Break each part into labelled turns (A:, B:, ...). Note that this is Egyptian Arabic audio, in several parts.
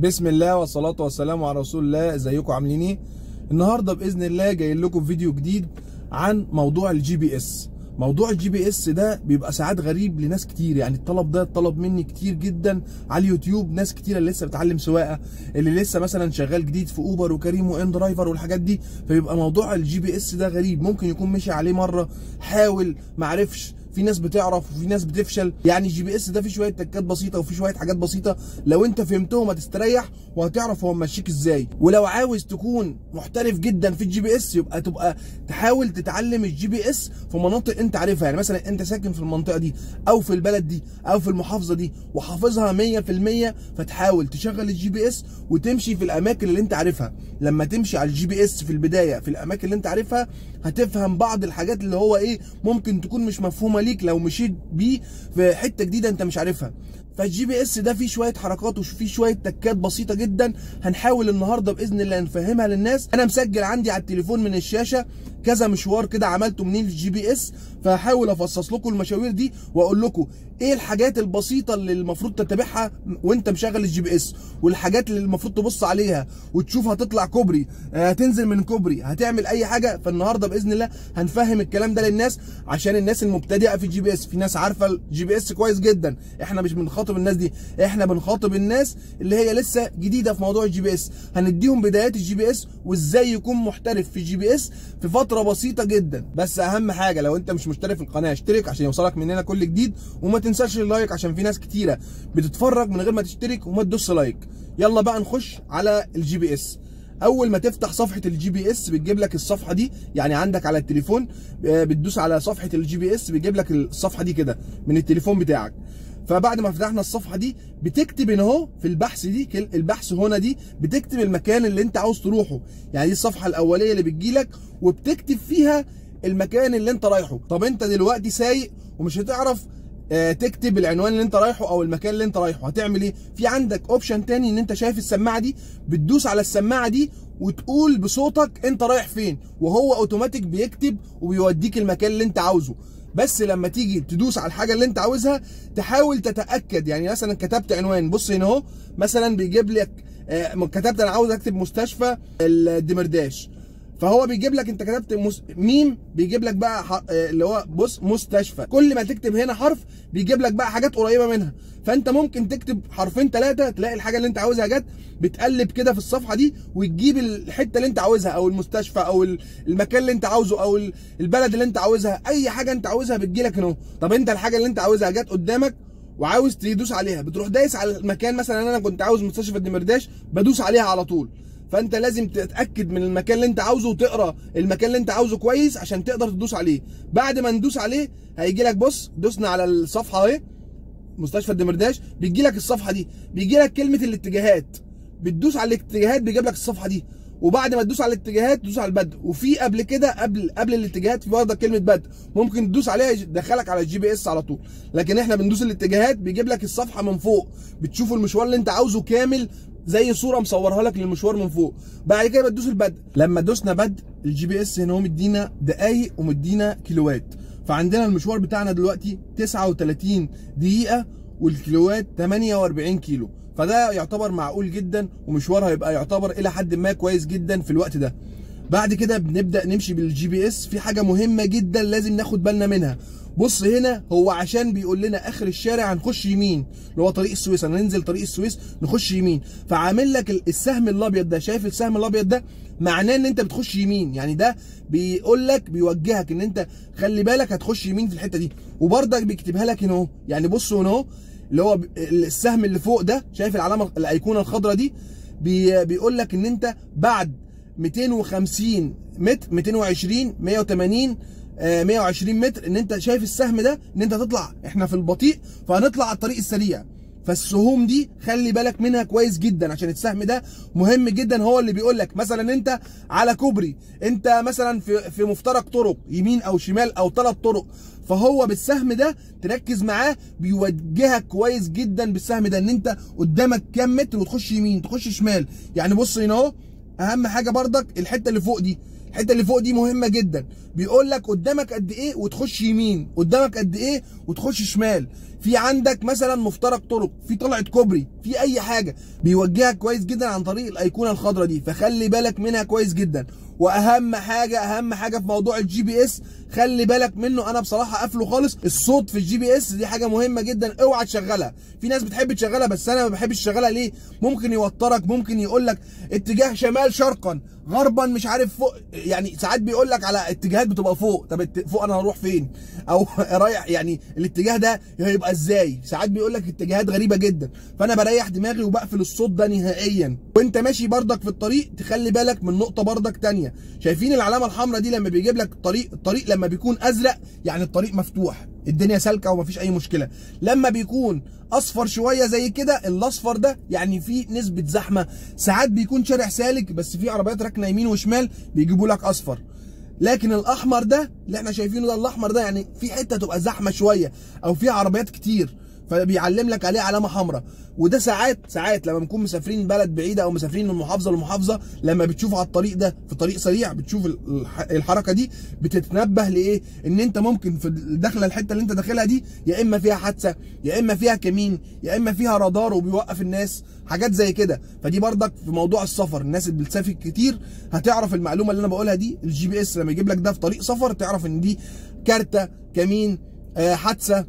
A: بسم الله والصلاة والسلام على رسول الله ازيكم عاملين ايه النهاردة بإذن الله جاي لكم فيديو جديد عن موضوع الجي بي اس موضوع الجي بي اس ده بيبقى ساعات غريب لناس كتير يعني الطلب ده طلب مني كتير جدا على اليوتيوب ناس كتير اللي لسه بتعلم سواقه اللي لسه مثلا شغال جديد في اوبر وكريم وان درايفر والحاجات دي فبيبقى موضوع الجي بي اس ده غريب ممكن يكون مشي عليه مره حاول معرفش في ناس بتعرف وفي ناس بتفشل يعني الجي بي اس ده فيه شويه تكات بسيطه وفي شويه حاجات بسيطه لو انت فهمتهم هتستريح وهتعرف هو ماشيك ازاي ولو عاوز تكون محترف جدا في الجي بي اس يبقى تبقى تحاول تتعلم الجي بي اس في مناطق انت عارفها يعني مثلا انت ساكن في المنطقه دي او في البلد دي او في المحافظه دي وحافظها 100% فتحاول تشغل الجي بي اس وتمشي في الاماكن اللي انت عارفها لما تمشي على الجي بي اس في البدايه في الاماكن اللي انت عارفها هتفهم بعض الحاجات اللي هو ايه ممكن تكون مش مفهومه ليك لو مشيت بيه في حته جديده انت مش عارفها فالجي بي اس ده فيه شويه حركات وفيه شويه تكات بسيطه جدا هنحاول النهارده باذن الله نفهمها للناس انا مسجل عندي على التليفون من الشاشه كذا مشوار كده عملته منين الجي بي اس فهحاول افصص لكم المشاوير دي واقول لكم ايه الحاجات البسيطه اللي المفروض تتابعها وانت مشغل الجي بي اس والحاجات اللي المفروض تبص عليها وتشوف هتطلع كوبري هتنزل من كوبري هتعمل اي حاجه فالنهارده باذن الله هنفهم الكلام ده للناس عشان الناس المبتدئه في الجي بي اس في ناس عارفه الجي بي اس كويس جدا احنا مش بنخاطب الناس دي احنا بنخاطب الناس اللي هي لسه جديده في موضوع الجي بي اس هنديهم بدايات الجي بي اس وازاي يكون محترف في الجي بي اس في فتره بسيطه جدا بس اهم حاجه لو انت مش مشترك في القناه اشترك عشان يوصلك مننا كل جديد وما تنساش اللايك عشان في ناس كتيره بتتفرج من غير ما تشترك وما تدوس لايك يلا بقى نخش على الجي بي اس اول ما تفتح صفحه الجي بي اس بتجيب لك الصفحه دي يعني عندك على التليفون بتدوس على صفحه الجي بي اس بتجيب لك الصفحه دي كده من التليفون بتاعك فبعد ما فتحنا الصفحه دي بتكتب هنا اهو في البحث دي البحث هنا دي بتكتب المكان اللي انت عاوز تروحه يعني دي الصفحه الاوليه اللي بتجيلك وبتكتب فيها المكان اللي انت رايحه طب انت دلوقتي سايق ومش هتعرف تكتب العنوان اللي انت رايحه او المكان اللي انت رايحه هتعمل ايه في عندك اوبشن تاني ان انت شايف السماعه دي بتدوس على السماعه دي وتقول بصوتك انت رايح فين وهو اوتوماتيك بيكتب وبيوديك المكان اللي انت عاوزه بس لما تيجي تدوس على الحاجه اللي انت عاوزها تحاول تتاكد يعني مثلا كتبت عنوان بص هنا اهو مثلا بيجيب لك كتبت انا عاوز اكتب مستشفى الدمرداش فهو بيجيب لك انت كتبت مس... ميم بيجيب لك بقى ح... اللي هو بص مستشفى كل ما تكتب هنا حرف بيجيب لك بقى حاجات قريبه منها فانت ممكن تكتب حرفين ثلاثه تلاقي الحاجه اللي انت عاوزها جت بتقلب كده في الصفحه دي وتجيب الحته اللي انت عاوزها او المستشفى او المكان اللي انت عاوزه او البلد اللي انت عاوزها اي حاجه انت عاوزها بتجي لك هنا طب انت الحاجه اللي انت عاوزها جت قدامك وعاوز تدوس عليها بتروح دايس على المكان مثلا انا كنت عاوز مستشفى الدمرداش بدوس عليها على طول فانت لازم تتاكد من المكان اللي انت عاوزه وتقرا المكان اللي انت عاوزه كويس عشان تقدر تدوس عليه بعد ما ندوس عليه هيجي لك بص دوسنا على الصفحه اهي مستشفى الدمرداش بيجي لك الصفحه دي بيجي لك كلمه الاتجاهات بتدوس على الاتجاهات بيجيب لك الصفحه دي وبعد ما تدوس على الاتجاهات تدوس على البدء وفي قبل كده قبل قبل الاتجاهات في برضه كلمه بدء ممكن تدوس عليها يدخلك على الجي بي اس على طول لكن احنا بندوس الاتجاهات بيجيب لك الصفحه من فوق بتشوف المشوار اللي انت عاوزه كامل زي صوره مصورها لك للمشوار من فوق بعد كده بتدوس البدء لما دوسنا بدء الجي بي اس هنا هو مدينا دقايق ومدينا كيلوات فعندنا المشوار بتاعنا دلوقتي 39 دقيقه والكيلوات 48 كيلو فده يعتبر معقول جدا ومشوار هيبقى يعتبر الى حد ما كويس جدا في الوقت ده بعد كده بنبدا نمشي بالجي بي اس في حاجه مهمه جدا لازم ناخد بالنا منها بص هنا هو عشان بيقول لنا اخر الشارع هنخش يمين اللي هو طريق السويس هننزل طريق السويس نخش يمين فعامل لك السهم الابيض ده شايف السهم الابيض ده معناه ان انت بتخش يمين يعني ده بيقول لك بيوجهك ان انت خلي بالك هتخش يمين في الحته دي وبرضك بيكتبها لك هنا اهو يعني بص هنا اهو اللي هو السهم اللي فوق ده شايف العلامه الايقونه الخضراء دي بي بيقول لك ان انت بعد 250 متر 220 180 آه 120 متر ان انت شايف السهم ده ان انت تطلع احنا في البطيء فهنطلع على الطريق السريع فالسهوم دي خلي بالك منها كويس جدا عشان السهم ده مهم جدا هو اللي بيقول لك مثلا انت على كوبري انت مثلا في في مفترق طرق يمين او شمال او ثلاث طرق فهو بالسهم ده تركز معاه بيوجهك كويس جدا بالسهم ده ان انت قدامك كام متر وتخش يمين تخش شمال يعني بص هنا اهو اهم حاجه بردك الحته اللي فوق دي الحته اللي فوق دي مهمه جدا بيقول لك قدامك قد ايه وتخش يمين قدامك قد ايه وتخش شمال في عندك مثلا مفترق طرق في طلعه كوبري في اي حاجه بيوجهك كويس جدا عن طريق الايقونه الخضراء دي فخلي بالك منها كويس جدا واهم حاجه اهم حاجه في موضوع الجي بي اس خلي بالك منه انا بصراحه قافله خالص الصوت في الجي بي اس دي حاجه مهمه جدا اوعى تشغلها في ناس بتحب تشغلها بس انا ما بحبش اشغلها ليه ممكن يوترك ممكن يقول لك اتجاه شمال شرقا غربا مش عارف فوق يعني ساعات بيقول لك على اتجاهات بتبقى فوق طب فوق انا هروح فين او رايح يعني الاتجاه ده هيبقى ازاي ساعات بيقول لك اتجاهات غريبه جدا فانا بريح دماغي وبقفل الصوت ده نهائيا وانت ماشي بردك في الطريق تخلي بالك من نقطه بردك تانية شايفين العلامه الحمراء دي لما بيجيب لك الطريق الطريق لما بيكون ازرق يعني الطريق مفتوح الدنيا سالكه ومفيش اي مشكله لما بيكون اصفر شويه زي كده الاصفر ده يعني فيه نسبه زحمه ساعات بيكون شارع سالك بس في عربيات راكنه يمين وشمال بيجيبوا لك اصفر لكن الاحمر ده اللي احنا شايفينه ده الاحمر ده يعني في حته تبقى زحمه شويه او في عربيات كتير فبيعلم لك عليه علامه حمراء وده ساعات ساعات لما بنكون مسافرين بلد بعيده او مسافرين من محافظه لمحافظه لما بتشوف على الطريق ده في طريق سريع بتشوف الحركه دي بتتنبه لايه ان انت ممكن في داخله الحته اللي انت داخلها دي يا اما فيها حادثه يا اما فيها كمين يا اما فيها رادار وبيوقف الناس حاجات زي كده فدي بردك في موضوع السفر الناس اللي بتسافر كتير هتعرف المعلومه اللي انا بقولها دي الجي بي اس لما يجيب لك ده في طريق سفر تعرف ان دي كارته كمين آه حادثه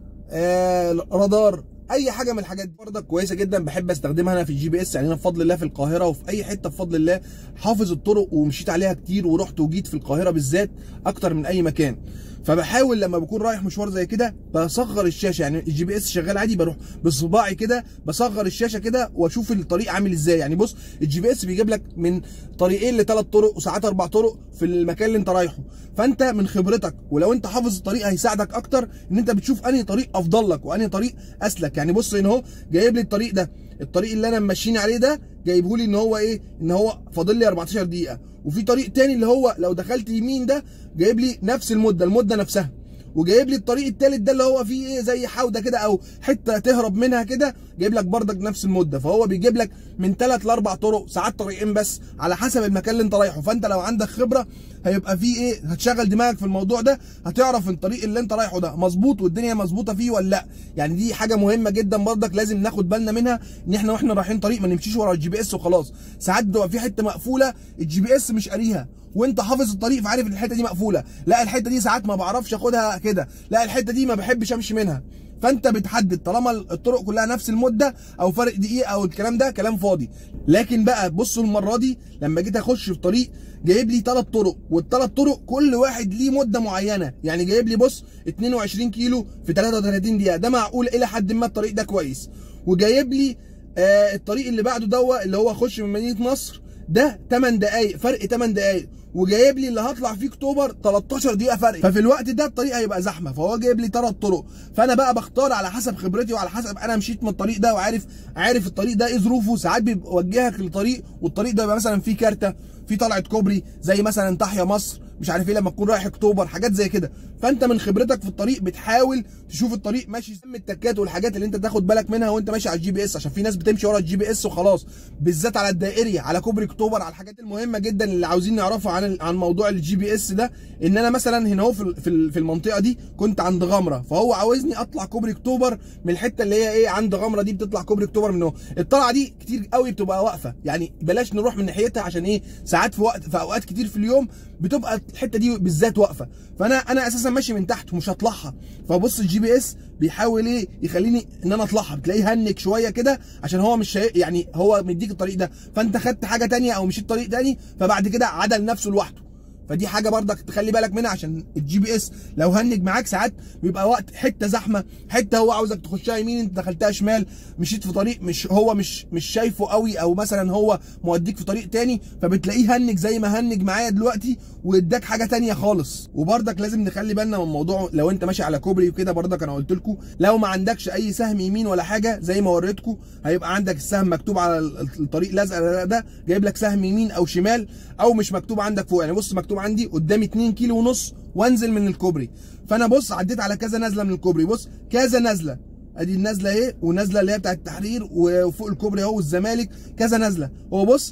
A: آه رادار اي حاجه من الحاجات دي برضك كويسه جدا بحب استخدمها انا في الجي بي اس يعني انا بفضل الله في القاهره وفي اي حته بفضل الله حافظ الطرق ومشيت عليها كتير ورحت وجيت في القاهره بالذات اكتر من اي مكان فبحاول لما بكون رايح مشوار زي كده بصغر الشاشه يعني الجي بي اس شغال عادي بروح بصباعي كده بصغر الشاشه كده واشوف الطريق عامل ازاي يعني بص الجي بي اس بيجيب لك من طريقين لثلاث طرق وساعات اربع طرق في المكان اللي انت رايحه فانت من خبرتك ولو انت حافظ الطريق هيساعدك اكتر ان انت بتشوف انهي طريق افضل لك وانهي طريق اسلك يعني بص هنا اهو جايب لي الطريق ده الطريق اللي انا ماشيين عليه ده جايبه لي ان هو ايه ان هو فاضل لي 14 دقيقه وفي طريق تاني اللي هو لو دخلت يمين ده جايب لي نفس المده المده نفسها وجايب لي الطريق التالت ده اللي هو فيه ايه زي حوده كده او حته تهرب منها كده جايب لك بردك نفس المده فهو بيجيب لك من ثلاث لاربع طرق ساعات طريقين بس على حسب المكان اللي انت رايحه فانت لو عندك خبره هيبقى فيه ايه هتشغل دماغك في الموضوع ده هتعرف الطريق اللي انت رايحه ده مظبوط والدنيا مظبوطه فيه ولا لا يعني دي حاجه مهمه جدا بردك لازم ناخد بالنا منها ان احنا واحنا رايحين طريق ما نمشيش ورا الجي بي اس وخلاص ساعات بتبقى في حته مقفوله الجي بي اس مش قاريها وانت حافظ الطريق فعارف ان الحته دي مقفوله لا الحته دي ساعات ما بعرفش اخدها كده لا الحته دي ما بحبش امشي منها فانت بتحدد طالما الطرق كلها نفس المده او فرق دقيقه او الكلام ده كلام فاضي لكن بقى بصوا المره دي لما جيت اخش في طريق جايب لي ثلاث طرق والثلاث طرق كل واحد ليه مده معينه يعني جايب لي بص 22 كيلو في 33 دقيقه ده معقول الى حد ما الطريق ده كويس وجايب لي آه الطريق اللي بعده دوا اللي هو اخش من مدينه نصر ده 8 دقايق فرق 8 دقايق وجايب لي اللي هطلع فيه اكتوبر 13 دقيقه فرق ففي الوقت ده الطريق هيبقى زحمه فهو جايب لي ثلاث طرق فانا بقى بختار على حسب خبرتي وعلى حسب انا مشيت من الطريق ده وعارف عارف الطريق ده ايه ظروفه ساعات بيوجهك لطريق والطريق ده بيبقى مثلا فيه كارته في طلعه كوبري زي مثلا تحيا مصر مش عارف ايه لما تكون رايح اكتوبر حاجات زي كده فانت من خبرتك في الطريق بتحاول تشوف الطريق ماشي سم التكات والحاجات اللي انت تاخد بالك منها وانت ماشي على الجي بي اس عشان في ناس بتمشي ورا الجي بي اس وخلاص بالذات على الدائري على كوبري اكتوبر على الحاجات المهمه جدا اللي عاوزين نعرفها عن عن موضوع الجي بي اس ده ان انا مثلا هنا اهو في في المنطقه دي كنت عند غمره فهو عاوزني اطلع كوبري اكتوبر من الحته اللي هي ايه عند غمره دي بتطلع كوبري اكتوبر من اهو الطلعه دي كتير قوي بتبقى واقفه يعني بلاش نروح من ناحيتها عشان ايه ساعات في وقت في اوقات كتير في اليوم بتبقى الحته دي بالذات واقفه فانا انا اساسا ماشي من تحت ومش هطلعها فبص الجي بي اس بيحاول ايه يخليني ان انا اطلعها بتلاقيه هنك شويه كده عشان هو مش يعني هو مديك الطريق ده فانت خدت حاجه تانية او مشيت طريق تاني فبعد كده عدل نفسه لوحده فدي حاجه برضك تخلي بالك منها عشان الجي بي اس لو هنج معاك ساعات بيبقى وقت حته زحمه حته هو عاوزك تخشها يمين انت دخلتها شمال مشيت في طريق مش هو مش مش شايفه قوي او مثلا هو موديك في طريق تاني فبتلاقيه هنج زي ما هنج معايا دلوقتي واداك حاجه تانية خالص وبرضك لازم نخلي بالنا من موضوع لو انت ماشي على كوبري وكده برضك انا قلت لكم لو ما عندكش اي سهم يمين ولا حاجه زي ما وريتكم هيبقى عندك السهم مكتوب على الطريق لازق ده جايب لك سهم يمين او شمال او مش مكتوب عندك فوق يعني بص مكتوب عندي قدامي 2 كيلو ونص وانزل من الكوبري فانا بص عديت على كذا نازله من الكوبري بص كذا نازله ادي النازله اهي ونازله اللي هي بتاعت التحرير وفوق الكوبري اهو والزمالك كذا نازله هو بص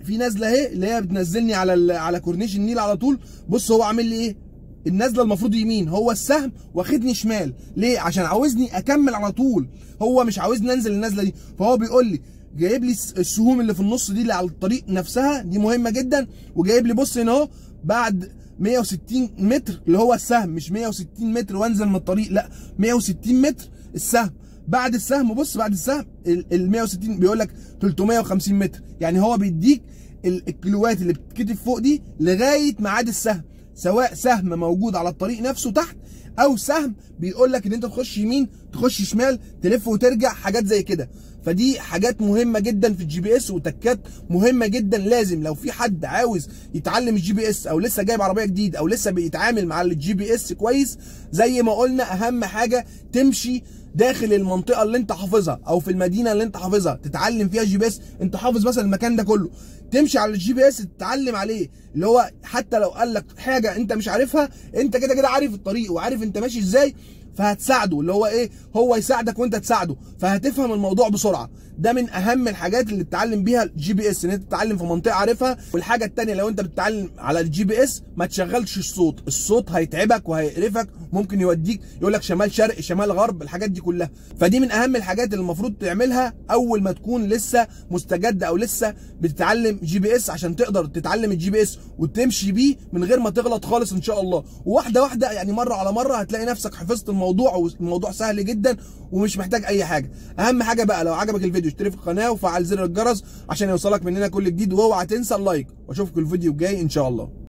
A: في نازله اهي اللي هي بتنزلني على ال- على كورنيش النيل على طول بص هو عامل لي ايه النازله المفروض يمين هو السهم واخدني شمال ليه عشان عاوزني اكمل على طول هو مش عاوزني انزل النازله دي فهو بيقول لي جايب لي الس- السهوم اللي في النص دي اللي على الطريق نفسها دي مهمه جدا وجايب لي بص هنا اهو بعد 160 متر اللي هو السهم مش 160 متر وانزل من الطريق لا 160 متر السهم بعد السهم بص بعد السهم ال 160 بيقول لك 350 متر يعني هو بيديك ال- الكيلوات اللي بتتكتب فوق دي لغايه ميعاد السهم سواء سهم موجود على الطريق نفسه تحت او سهم بيقول لك ان انت تخش يمين تخش شمال تلف وترجع حاجات زي كده فدي حاجات مهمه جدا في الجي بي اس وتكات مهمه جدا لازم لو في حد عاوز يتعلم الجي بي اس او لسه جايب عربيه جديد او لسه بيتعامل مع الجي بي اس كويس زي ما قلنا اهم حاجه تمشي داخل المنطقه اللي انت حافظها او في المدينه اللي انت حافظها تتعلم فيها جي بي اس انت حافظ مثلا المكان ده كله تمشي على الجي بي اس تتعلم عليه اللي هو حتى لو قال لك حاجه انت مش عارفها انت كده كده عارف الطريق وعارف انت ماشي ازاي فهتساعده اللي هو ايه هو يساعدك وانت تساعده فهتفهم الموضوع بسرعه ده من اهم الحاجات اللي تتعلم بيها الجي بي اس ان انت تتعلم في منطقه عارفها والحاجه الثانيه لو انت بتتعلم على الجي بي اس ما تشغلش الصوت الصوت هيتعبك وهيقرفك ممكن يوديك يقول لك شمال شرق شمال غرب الحاجات دي كلها فدي من اهم الحاجات اللي المفروض تعملها اول ما تكون لسه مستجد او لسه بتتعلم جي بي اس عشان تقدر تتعلم الجي بي اس وتمشي بيه من غير ما تغلط خالص ان شاء الله وواحده واحده يعني مره على مره هتلاقي نفسك حفظت الموضوع والموضوع سهل جدا ومش محتاج اي حاجه اهم حاجه بقى لو عجبك الفيديو اشترك في القناه وفعل زر الجرس عشان يوصلك مننا كل جديد واوعى تنسى اللايك واشوفكم الفيديو الجاي ان شاء الله